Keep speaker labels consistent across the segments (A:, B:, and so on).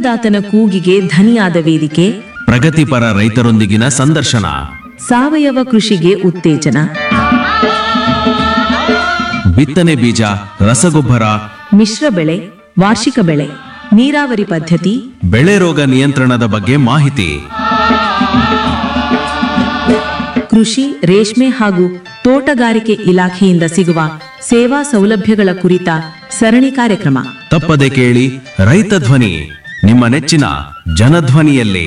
A: ಅನ್ನದಾತನ ಕೂಗಿಗೆ ಧನಿಯಾದ ವೇದಿಕೆ
B: ಪ್ರಗತಿಪರ ರೈತರೊಂದಿಗಿನ ಸಂದರ್ಶನ
A: ಸಾವಯವ ಕೃಷಿಗೆ ಉತ್ತೇಜನ
B: ಬಿತ್ತನೆ ಬೀಜ ರಸಗೊಬ್ಬರ
A: ಮಿಶ್ರ ಬೆಳೆ ವಾರ್ಷಿಕ ಬೆಳೆ ನೀರಾವರಿ ಪದ್ಧತಿ
B: ಬೆಳೆ ರೋಗ ನಿಯಂತ್ರಣದ ಬಗ್ಗೆ ಮಾಹಿತಿ
A: ಕೃಷಿ ರೇಷ್ಮೆ ಹಾಗೂ ತೋಟಗಾರಿಕೆ ಇಲಾಖೆಯಿಂದ ಸಿಗುವ ಸೇವಾ ಸೌಲಭ್ಯಗಳ ಕುರಿತ ಸರಣಿ ಕಾರ್ಯಕ್ರಮ
B: ತಪ್ಪದೆ ಕೇಳಿ ರೈತ ಧ್ವನಿ ನಿಮ್ಮ ನೆಚ್ಚಿನ ಜನಧ್ವನಿಯಲ್ಲಿ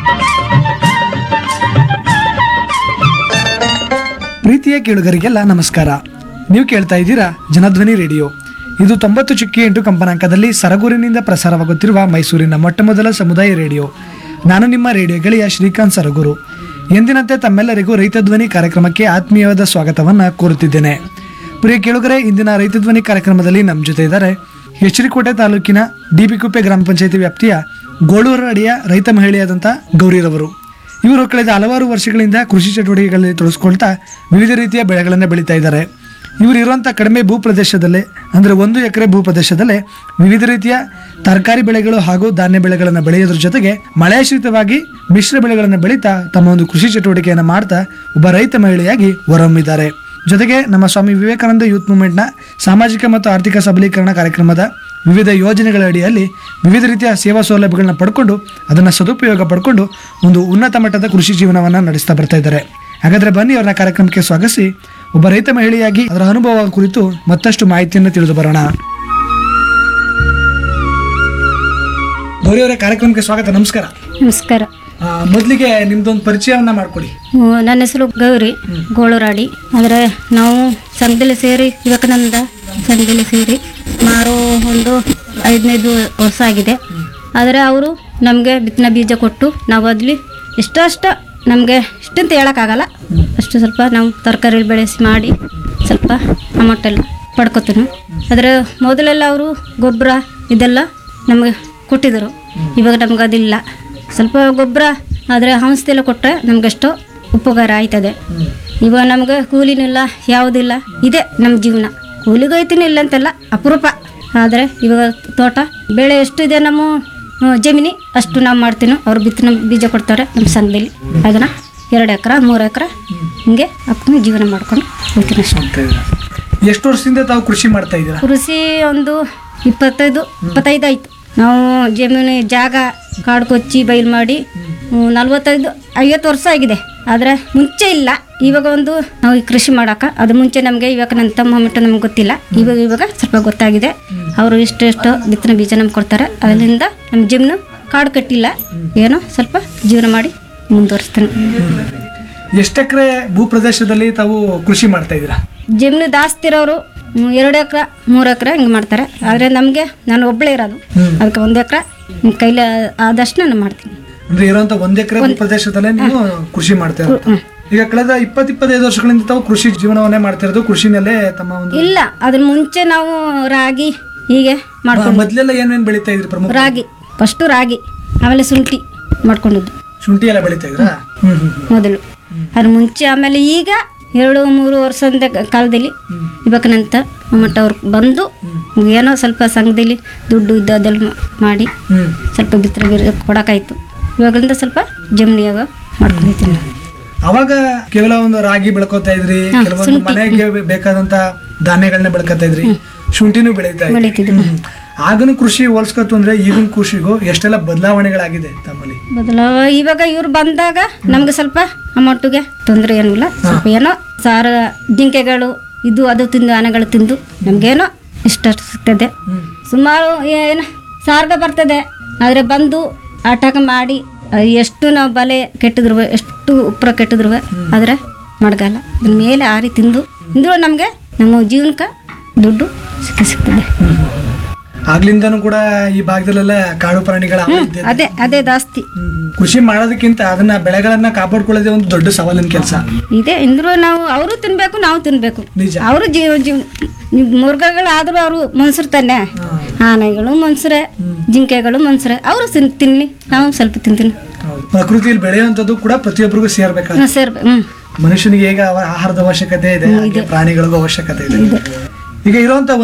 C: ಪ್ರೀತಿಯ ಕೇಳುಗರಿಗೆಲ್ಲ ನಮಸ್ಕಾರ ನೀವು ಕೇಳ್ತಾ ಇದ್ದೀರಾ ಜನಧ್ವನಿ ರೇಡಿಯೋ ಇದು ತೊಂಬತ್ತು ಚುಕ್ಕಿ ಎಂಟು ಕಂಪನಾಂಕದಲ್ಲಿ ಸರಗೂರಿನಿಂದ ಪ್ರಸಾರವಾಗುತ್ತಿರುವ ಮೈಸೂರಿನ ಮೊಟ್ಟಮೊದಲ ಸಮುದಾಯ ರೇಡಿಯೋ ನಾನು ನಿಮ್ಮ ರೇಡಿಯೋ ಗೆಳೆಯ ಶ್ರೀಕಾಂತ್ ಸರಗೂರು ಎಂದಿನಂತೆ ತಮ್ಮೆಲ್ಲರಿಗೂ ರೈತ ಧ್ವನಿ ಕಾರ್ಯಕ್ರಮಕ್ಕೆ ಆತ್ಮೀಯವಾದ ಸ್ವಾಗತವನ್ನು ಕೋರುತ್ತಿದ್ದೇನೆ ಪ್ರಿಯ ಕೇಳುಗರೆ ಇಂದಿನ ರೈತ ಧ್ವನಿ ಕಾರ್ಯಕ್ರಮದಲ್ಲಿ ನಮ್ಮ ಜೊತೆ ಇದ್ದಾರೆ ಎಚ್ಚರಿಕೋಟೆ ತಾಲೂಕಿನ ಡಿಬಿಕುಪ್ಪೆ ಗ್ರಾಮ ಪಂಚಾಯತಿ ವ್ಯಾಪ್ತಿಯ ಗೋಳೂರು ಅಡಿಯ ರೈತ ಮಹಿಳೆಯಾದಂಥ ಗೌರಿರವರು ಇವರು ಕಳೆದ ಹಲವಾರು ವರ್ಷಗಳಿಂದ ಕೃಷಿ ಚಟುವಟಿಕೆಗಳಲ್ಲಿ ತೊಡಗಿಸ್ಕೊಳ್ತಾ ವಿವಿಧ ರೀತಿಯ ಬೆಳೆಗಳನ್ನು ಬೆಳೀತಾ ಇದ್ದಾರೆ ಇವರು ಇರುವಂಥ ಕಡಿಮೆ ಭೂ ಪ್ರದೇಶದಲ್ಲೇ ಅಂದರೆ ಒಂದು ಎಕರೆ ಭೂ ಪ್ರದೇಶದಲ್ಲೇ ವಿವಿಧ ರೀತಿಯ ತರಕಾರಿ ಬೆಳೆಗಳು ಹಾಗೂ ಧಾನ್ಯ ಬೆಳೆಗಳನ್ನು ಬೆಳೆಯೋದ್ರ ಜೊತೆಗೆ ಮಳೆಯಾಶ್ರಿತವಾಗಿ ಮಿಶ್ರ ಬೆಳೆಗಳನ್ನು ಬೆಳೀತಾ ತಮ್ಮ ಒಂದು ಕೃಷಿ ಚಟುವಟಿಕೆಯನ್ನು ಮಾಡ್ತಾ ಒಬ್ಬ ರೈತ ಮಹಿಳೆಯಾಗಿ ಹೊರಹೊಮ್ಮಿದ್ದಾರೆ ಜೊತೆಗೆ ನಮ್ಮ ಸ್ವಾಮಿ ವಿವೇಕಾನಂದ ಯೂತ್ ಮೂವ್ಮೆಂಟ್ನ ಸಾಮಾಜಿಕ ಮತ್ತು ಆರ್ಥಿಕ ಸಬಲೀಕರಣ ಕಾರ್ಯಕ್ರಮದ ವಿವಿಧ ಯೋಜನೆಗಳ ಅಡಿಯಲ್ಲಿ ವಿವಿಧ ರೀತಿಯ ಸೇವಾ ಸೌಲಭ್ಯಗಳನ್ನ ಪಡ್ಕೊಂಡು ಅದನ್ನು ಸದುಪಯೋಗ ಪಡ್ಕೊಂಡು ಒಂದು ಉನ್ನತ ಮಟ್ಟದ ಕೃಷಿ ಜೀವನವನ್ನು ನಡೆಸ್ತಾ ಬರ್ತಾ ಇದ್ದಾರೆ ಹಾಗಾದ್ರೆ ಬನ್ನಿ ಅವ್ರನ್ನ ಕಾರ್ಯಕ್ರಮಕ್ಕೆ ಸ್ವಾಗತಿಸಿ ಒಬ್ಬ ರೈತ ಮಹಿಳೆಯಾಗಿ ಅದರ ಅನುಭವ ಕುರಿತು ಮತ್ತಷ್ಟು ಮಾಹಿತಿಯನ್ನು ತಿಳಿದು ಬರೋಣ ಗೌರಿ ಅವರೇ ಕಾರ್ಯಕ್ರಮಕ್ಕೆ ಸ್ವಾಗತ ನಮಸ್ಕಾರ
D: ನಮಸ್ಕಾರ
C: ಆ, ಮೊದಲಿಗೆ ನಿಮ್ದೊಂದು ಪರಿಚಯವನ್ನ ಮಾಡ್ಕೊಡಿ
D: ಹ್ಮ್, ನನ್ನ ಹೆಸರು ಗೌರಿ ಗೋಳೂರಾಡಿ ಆದರೆ ನಾವು ಸಂಘದಲ್ಲಿ ಸೇರಿ ವಿವೇಕಾನಂದ ಸಂಘದಲ್ಲಿ ಸೇರಿ ಮಾರು ಒಂದು ಐದನೇದು ವರ್ಷ ಆಗಿದೆ ಆದರೆ ಅವರು ನಮಗೆ ಬಿತ್ತನೆ ಬೀಜ ಕೊಟ್ಟು ನಾವು ಅದ್ಲಿ ಇಷ್ಟಷ್ಟ ನಮಗೆ ಇಷ್ಟಂತ ಹೇಳೋಕ್ಕಾಗಲ್ಲ ಅಷ್ಟು ಸ್ವಲ್ಪ ನಾವು ತರಕಾರಿ ಬೆಳೆಸಿ ಮಾಡಿ ಸ್ವಲ್ಪ ಅಮೌಂಟೆಲ್ಲ ಪಡ್ಕೊತೀನಿ ಆದರೆ ಮೊದಲೆಲ್ಲ ಅವರು ಗೊಬ್ಬರ ಇದೆಲ್ಲ ನಮಗೆ ಕೊಟ್ಟಿದ್ದರು ಇವಾಗ ನಮ್ಗೆ ಅದಿಲ್ಲ ಸ್ವಲ್ಪ ಗೊಬ್ಬರ ಆದರೆ ಔಷಧಿ ಕೊಟ್ಟರೆ ನಮಗೆಷ್ಟೋ ಉಪಕಾರ ಆಯ್ತದೆ ಇವಾಗ ನಮ್ಗೆ ಕೂಲಿನಿಲ್ಲ ಯಾವುದಿಲ್ಲ ಇದೆ ನಮ್ಮ ಜೀವನ ಕೂಲಿಗೂ ಐತಿನ ಇಲ್ಲ ಅಂತೆಲ್ಲ ಅಪರೂಪ ಆದರೆ ಇವಾಗ ತೋಟ ಬೆಳೆ ಎಷ್ಟು ಇದೆ ನಮ್ಮ ಆ, ಜಮೀನಿ ಅಷ್ಟು ನಾವು ಮಾಡ್ತೀನೋ ಅವ್ರು ಬಿತ್ತನೆ ಬೀಜ ಕೊಡ್ತಾರೆ ನಮ್ಮ ಸಂಘದಲ್ಲಿ ಅದನ್ನು ಎರಡು ಎಕರೆ ಮೂರು ಎಕರೆ ಹಿಂಗೆ ಹಾಕೊಂಡು ಜೀವನ ಮಾಡ್ಕೊಂಡು ಹೋಗ್ತೀನಿ ಅಷ್ಟೇ
C: ಅಂತ ಇದ್ದೀರಾ. ಎಷ್ಟು ವರ್ಷದಿಂದ ತಾವು ಕೃಷಿ ಮಾಡ್ತಾ ಇದ್ದೀರಾ
D: ಕೃಷಿ ಒಂದು ಇಪ್ಪತ್ತೈದು ಇಪ್ಪತ್ತೈದು ಆಯ್ತು ನಾವು ಜಮೀನು ಜಾಗ ಕಾಡು ಕೊಚ್ಚಿ ಬೈಲ್ ಮಾಡಿ ಹ್ಮ್, ನಲ್ವತ್ತೈದು ಐವತ್ತು ವರ್ಷ ಆಗಿದೆ ಆದರೆ ಮುಂಚೆ ಇಲ್ಲ ಇವಾಗ ಒಂದು ನಾವು ಈ ಕೃಷಿ ಮಾಡೋಕೆ ಅದು ಮುಂಚೆ ನಮಗೆ ಇವಾಗ ನನ್ನ ತಮ್ಮ ಮಟ್ಟ ನಮ್ಗೆ ಗೊತ್ತಿಲ್ಲ ಇವಾಗ ಇವಾಗ ಸ್ವಲ್ಪ ಗೊತ್ತಾಗಿದೆ ಅವರು ಇಷ್ಟು ಎಷ್ಟು ಬಿತ್ತನೆ ಬೀಜ ನಮ್ಗೆ ಕೊಡ್ತಾರೆ ಅದರಿಂದ ನಮ್ಮ ಜಮೀನು ಕಾಡು ಕಟ್ಟಿಲ್ಲ ಏನೋ ಸ್ವಲ್ಪ ಜೀವನ ಮಾಡಿ ಮುಂದುವರಿಸ್ತಾನೆ
C: ಎಷ್ಟು ಎಕರೆ ಭೂ ಪ್ರದೇಶದಲ್ಲಿ ತಾವು ಕೃಷಿ ಮಾಡ್ತಾ ಇದ್ದೀರಾ
D: ಜಮೀನು ಜಾಸ್ತಿ ಇರೋರು ಹ್ಮ್, ಎರಡು ಎಕರೆ ಮೂರು ಎಕರೆ ಹಿಂಗೆ ಮಾಡ್ತಾರೆ ಆದರೆ ನಮಗೆ ನಾನು ಒಬ್ಬಳೇ ಇರೋದು ಅದಕ್ಕೆ ಒಂದು ಎಕರೆ ಕೈಲಿ ಆದಷ್ಟು ನಾನು ಮಾಡ್ತೀನಿ
C: ಅಂದ್ರೆ ಇರುವಂತ ಒಂದ್ ಎಕರೆ ಭೂ ಪ್ರದೇಶದಲ್ಲೇ ನೀವು ಕೃಷಿ ಮಾಡ್ತಾ ಇರೋದು ಈಗ ಕಳೆದ ಇಪ್ಪತ್ ಇಪ್ಪತ್ತೈದು ವರ್ಷಗಳಿಂದ ತಾವು ಕೃಷಿ ಜೀವನವನ್ನೇ ಮಾಡ್ತಾ ಇರೋದು ಕೃಷಿನಲ್ಲೇ ತಮ್ಮ ಒಂದು
D: ಇಲ್ಲ ಅದ್ರ ಮುಂಚೆ ನಾವು ರಾಗಿ ಹೀಗೆ ಮಾಡ್ಕೊಂಡು
C: ಮೊದ್ಲೆಲ್ಲ ಏನೇನ್ ಬೆಳೀತಾ ಇದ್ರಿ ಪ್ರಮುಖ
D: ರಾಗಿ ಫಸ್ಟು ರಾಗಿ ಆಮೇಲೆ ಶುಂಠಿ ಮಾಡ್ಕೊಂಡಿದ್ದು
C: ಶುಂಠಿ ಎಲ್ಲ ಬೆಳೀತಾ ಇದ್ರಾ ಹ್ಮ್ ಹ್ಮ್ ಹ್ಮ್.
D: ಮೊದಲು ಅದ್ರ ಮುಂಚೆ ಆಮೇಲೆ ಈಗ ಎರಡು ಮೂರು ವರ್ಷದ ಕಾಲದಲ್ಲಿ ಇವಾಗನಂತ ಮಟ್ಟ ಅವ್ರು ಬಂದು ಏನೋ ಸ್ವಲ್ಪ ಸಂಘದಲ್ಲಿ ದುಡ್ಡು ಇದ್ದು ಅದೆಲ್ಲ ಮಾಡಿ
C: ಹ್ಮ್
D: ಸ್ವಲ್ಪ ಬಿತ್ತನೆ ಬೀಜ ಕೊಡೋಕ್ಕಾಯ್ತು ಇವಾಗಲಿಂದ ಸ್ವಲ್ಪ ಜಮೀನಿಯಾಗ ಮಾಡ್ಕೊಂಡಿದ್ದೀನಿ ನಾನು.
C: ಅವಾಗ ಕೇವಲ ಒಂದು ರಾಗಿ ಬೆಳ್ಕೊತಾ ಇದ್ರಿ ಕೆಲವೊಂದು ಮನೆಗೆ ಬೇಕಾದಂತ ಧಾನ್ಯಗಳನ್ನ ಬೆಳ್ಕೊತಾ ಇದ್ರಿ ಶುಂಠಿನೂ ಬೆಳೀತಾ ಇದ್ರಿ
D: ಬೆಳೀತಿದ್ವಿ
C: ಹ್ಮ್. ಆಗನ ಕೃಷಿ ಹೋಲ್ಸ್ಕೊತು ಅಂದ್ರೆ ಈಗಿನ ಕೃಷಿಗೂ ಎಷ್ಟೆಲ್ಲ ಬದಲಾವಣೆಗಳಾಗಿದೆ ತಮ್ಮಲ್ಲಿ
D: ಬದಲಾವ ಇವಾಗ ಇವ್ರು ಬಂದಾಗ ನಮ್ಗೆ ಸ್ವಲ್ಪ ಅಮೌಂಟಿಗೆ ತೊಂದರೆ ಏನೂ ಇಲ್ಲ ಸ್ವಲ್ಪ ಏನೋ ಸಾರ ಜಿಂಕೆಗಳು ಇದು ಅದು ತಿಂದು ಆನೆಗಳು ತಿಂದು ನಮಗೇನೋ ಇಷ್ಟ ಸಿಗ್ತದೆ ಸುಮಾರು ಏನು ಸಾರ್ಗ ಬರ್ತದೆ ಆದರೆ ಬಂದು ಆಟಕ ಮಾಡಿ ಅಹ್, ಎಷ್ಟು ನಾವು ಬಲೆ ಕೆಟ್ಟಿದ್ರು ಎಷ್ಟು ಉಪ್ಪರ ಕೆಟ್ಟಿದ್ರು ಆದರೆ ಮಡ್ಗಲ್ಲ ಅದ್ರ ಮೇಲೆ ಆರಿ ತಿಂದು ತಿಂದ್ರು ನಮಗೆ ನಮ್ಮ ಜೀವನಕ್ಕೆ ದುಡ್ಡು ಸಿಕ್ಕ ಸಿಗ್ತದೆ
C: ಆಗ್ಲಿಂದನೂ ಕೂಡ ಈ ಭಾಗದಲ್ಲೆಲ್ಲ ಕಾಡು ಪ್ರಾಣಿಗಳ ಹಾವಳಿ ಇದೆ.
D: ಅದೇ ಅದೇ ಜಾಸ್ತಿ
C: ಹ್ಮ್. ಕೃಷಿ ಮಾಡೋದಕ್ಕಿಂತ ಅದನ್ನ ಬೆಳೆಗಳನ್ನ ಕಾಪಾಡ್ಕೊಳ್ಳೋದೇ ಒಂದು ದೊಡ್ಡ ಸವಾಲಿನ ಕೆಲಸ
D: ಇದೆ ಇಂದ್ರು ನಾವು ಅವರು ತಿನ್ಬೇಕು ನಾವು ತಿನ್ಬೇಕು
C: ನಿಜ.
D: ಅವರು ಜೀವ ಜೀವ ಮುರುಘಗಳಾದ್ರೂ ಅವರು ಮನ್ಸರು ತಾನೆ ಆನೆಗಳು ಮನ್ಸರೆ ಜಿಂಕೆಗಳು ಮನ್ಸರೆ ಅವರು ತಿನ್ಲಿ ನಾವು ಸ್ವಲ್ಪ ತಿಂತೀನಿ
C: ಪ್ರಕೃತಿಯಲ್ಲಿ ಬೆಳೆಯುವಂಥದ್ದು ಕೂಡ ಪ್ರತಿಯೊಬ್ಬರಿಗೂ ಸೇರ್ಬೇಕಾಗುತ್ತೆ
D: ಹ್ಮ್, ಸೇರ್ಬೇಕು ಹ್ಮ್
C: ಮನುಷ್ಯನಿಗೆ ಹೇಗೆ ಅವ- ಆಹಾರದ ಅವಶ್ಯಕತೆ ಇದೆ ಹಾಗೆ ಪ್ರಾಣಿಗಳಿಗೂ ಅವಶ್ಯಕತೆ ಇದೆ ಈಗ ಇರುವಂತ